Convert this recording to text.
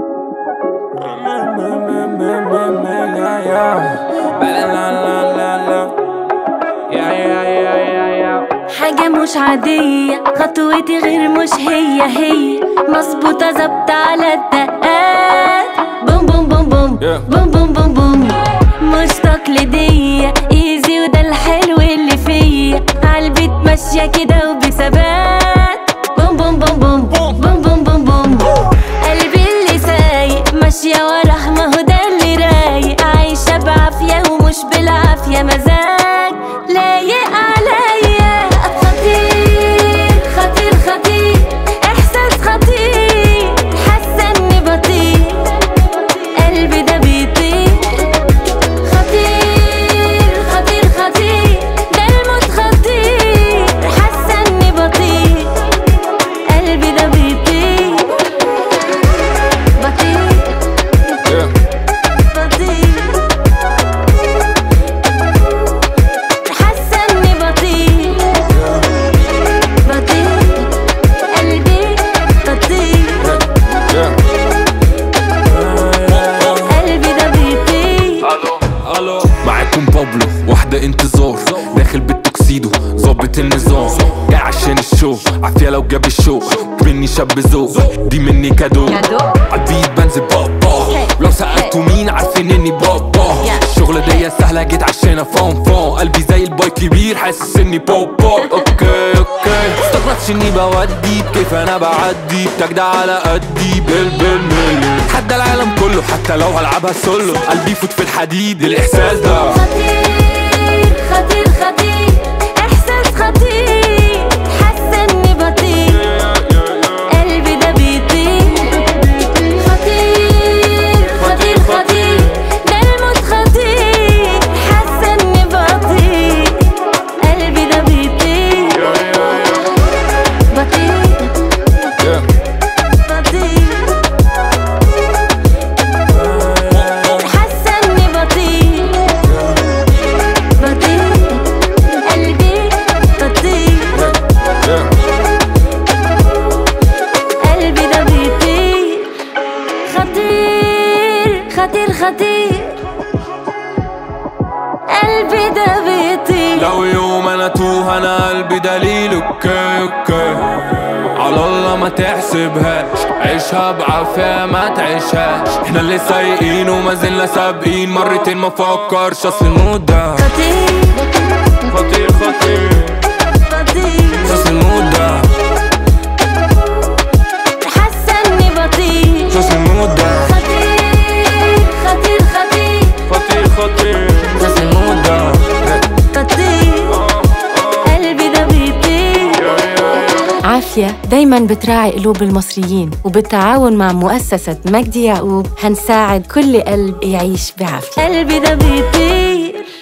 حاجة مش عادية خطوتي غير مش هي هي مظبوطة ظابطة على الدقات بوم بوم بوم بوم بوم بوم بوم بوم مش تقليدية ايزي وده الحلو اللي فيا عالبيت ماشية كده وبثبات بوم بوم بوم بوم بوم بوم بوم بوم قلبي اللي سايق ماشية وراه ما هو ده اللي رايق عايشة بعافية ومش بالعافية مزاج لايق عليا خطير خطير خطير احساس خطير حاسة اني بطير قلبي ده بيطير خطير خطير خطير ده الموت خطير حاسة اني بطير قلبي ده بيطير بطير بطير حاسة اني بطير بطير قلبي بطير قلبي ده بيطير الو معاكم بابلو واحدة انتظار داخل بالتوكسيدو ظابط النظام جاي عشان الشو عافية لو جاب الشو مني شاب ذوق دي مني كادو كادو؟ عالبيت بنزل بابا لو سألتوا مين عارفين اني بابا الشغلة دي سهلة جيت عشان فون فون قلبي زي الباي كبير حاسس اني بابا اوكي اوكي استغربتش اني بودي بكيف انا بعدي بتاك ده على قدي بال بالملي حتى العالم كله حتى لو هلعبها سولو قلبي يفوت في الحديد الاحساس ده خطير خطير خطير احساس خطير حاسه اني بطير قلبي ده بيطير خطير خطير خطير ده الموت خطير حاسه اني بطير قلبي ده بيطير بطير بطير حاسه اني بطير بطير قلبي بطير قلبي ده بيطير خطير خطير خطير قلبي ده بيطير لو يوم انا توه انا قلبي دليل اوكي اوكي على الله ما تحسبهاش عيشها بعافية ما تعيشهاش احنا اللي سايقين وما زلنا سابقين مرتين ما فكرش اصل المود ده خطير خطير خطير بطير اصل المود ده حاسه اني بطير اصل المود ده خطير خطير خطير خطير خطير اصل المود ده خطير قلبي ده بيطير عافية دايما بتراعي قلوب المصريين وبالتعاون مع مؤسسة مجدي يعقوب هنساعد كل قلب يعيش بعافية قلبي ده بيطير